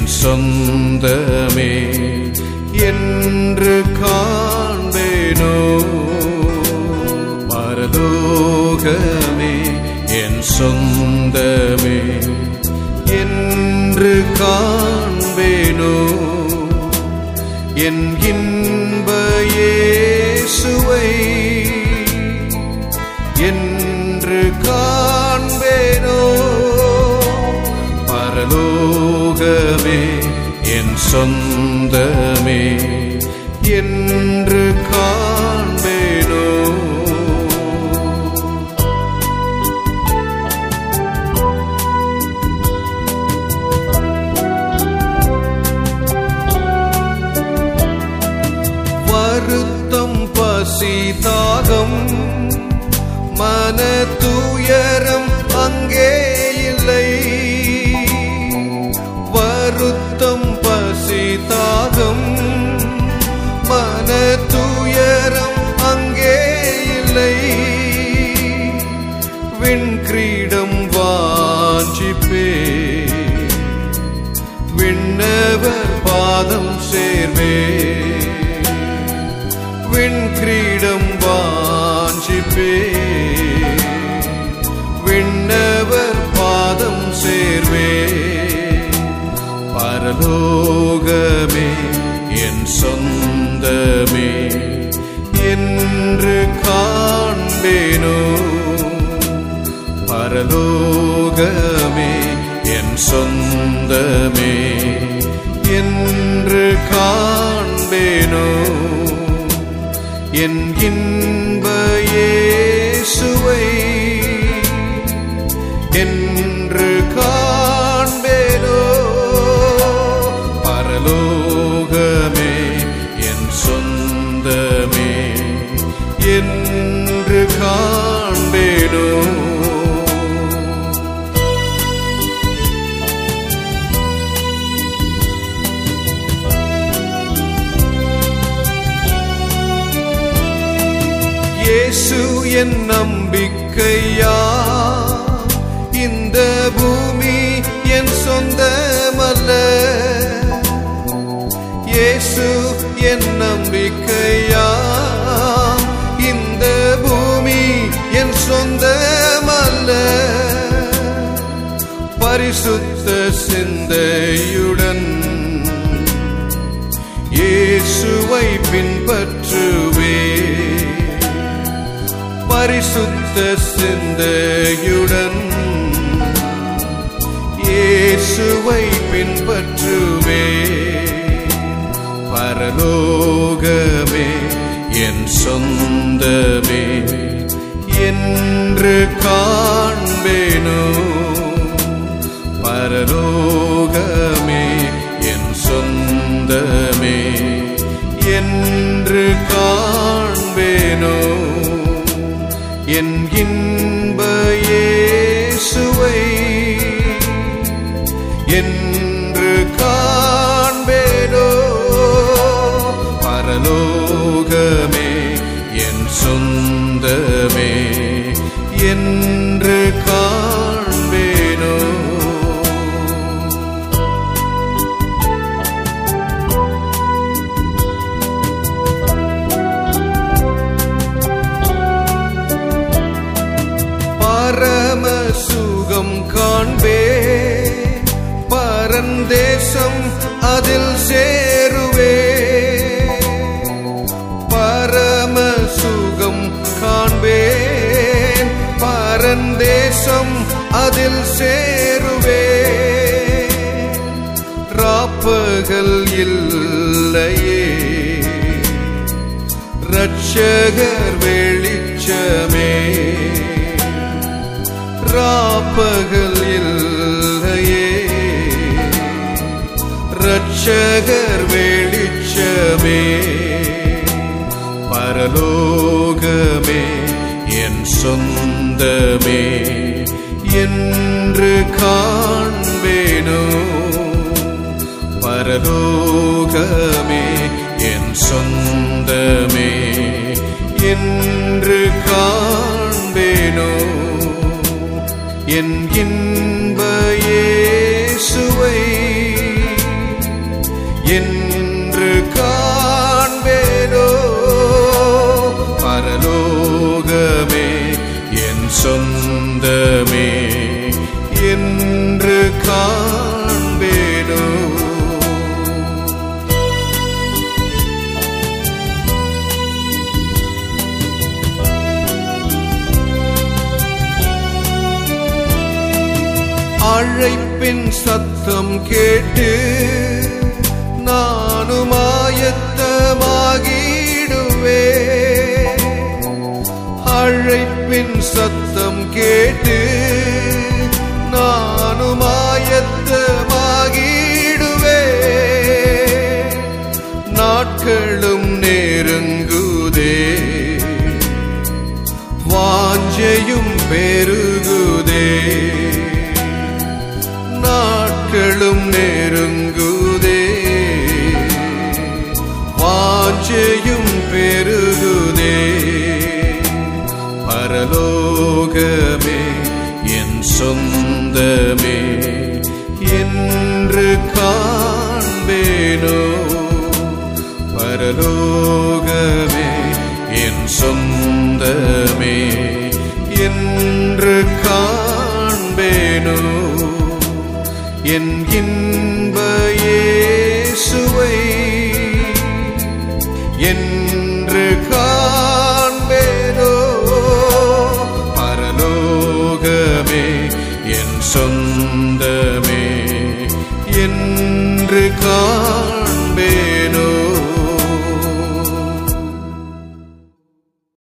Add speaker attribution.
Speaker 1: சொந்தமே என்று காண்பேனோ பரலோகமே என் சொந்தமே என்று காண்பேனோ என் இன்ப இயேசுவை என்று காண்பேனோ பரலோகமே என் சொந்தமே என்று காண்பேனோ வருத்தம் பசி தாகம் மன துயரம் அங்கே இல்லை வருத்தம் பசி தாகம் மன துயரம் அங்கே இல்லை விண்கிரீடம் வாஞ்சிப்பே விண்ணவர் பாதம் சேர்வே விண்கிரீடம் வாஞ்சிப்பே விண்ணவர் பாதம் சேர்வே பரலோகமே என் சொந்தமே என்று காண்பேனோ பரலோகமே என் சொந்தமே என்று காண்பேனோ என் இன்ப இயேசுவை என்று காண்பேனோ பரலோகமே என் சொந்தமே என்று காண்பேனோ இயேசு என் நம்பிக்கையா இந்த பூமி என் சொந்தமல்ல இயேசு என் நம்பிக்கையா இந்த பூமி என் சொந்தமல்ல பரிசுத்த சிந்தையுடன் இயேசுவை பின்பற்றுவே பரிசுத்த சிந்தையுடன் இயேசுவை பின்பற்றுவே பரலோகமே என் சொந்தமே என்று காண்பேனோ பரலோகமே என் சொந்தமே என்று காண்பேனோ என் இன்ப இயேசுவை என்று காண்பேனோ பரலோகமே என் சொந்தமே என்று காண்பேனோ பரம சுகம் காண்பே பரந்தேசம் அதில் சேருவே பரம சுகம் காண்பேன் பரந்தேசம் அதில் சேருவே ராப்பகல் இல்லையே ரட்சகர் வெளிச்சமே ராப்பகல் இல்லையே ரட்சகர் வெளிச்சமே பரலோகமே என் சொந்தமே என்று காண்பேனோ பரலோகமே என் சொந்தமே என்று காண்பேனோ என் இன்ப இயேசுவை என்று காண்பேனோ பரலோகமே என் சொந்தமே என்று காண்பேனோ அழைப்பின் சத்தம் கேட்டு நானும் ஆயத்தமாகிடுவே அழைப்பின் சத்தம் கேட்டு நானும் ஆயத்தமாகிடுவே நாட்களும் நெருங்குதே வாஞ்சையும் பெருகுதே நாட்களும் நெருங்குதே வாஞ்சையும் பெருகுதே பரலோகமே என் சொந்தமே என்று காண்பேனோ பரலோகமே என் சொந்தமே என்று காண்பேனோ என்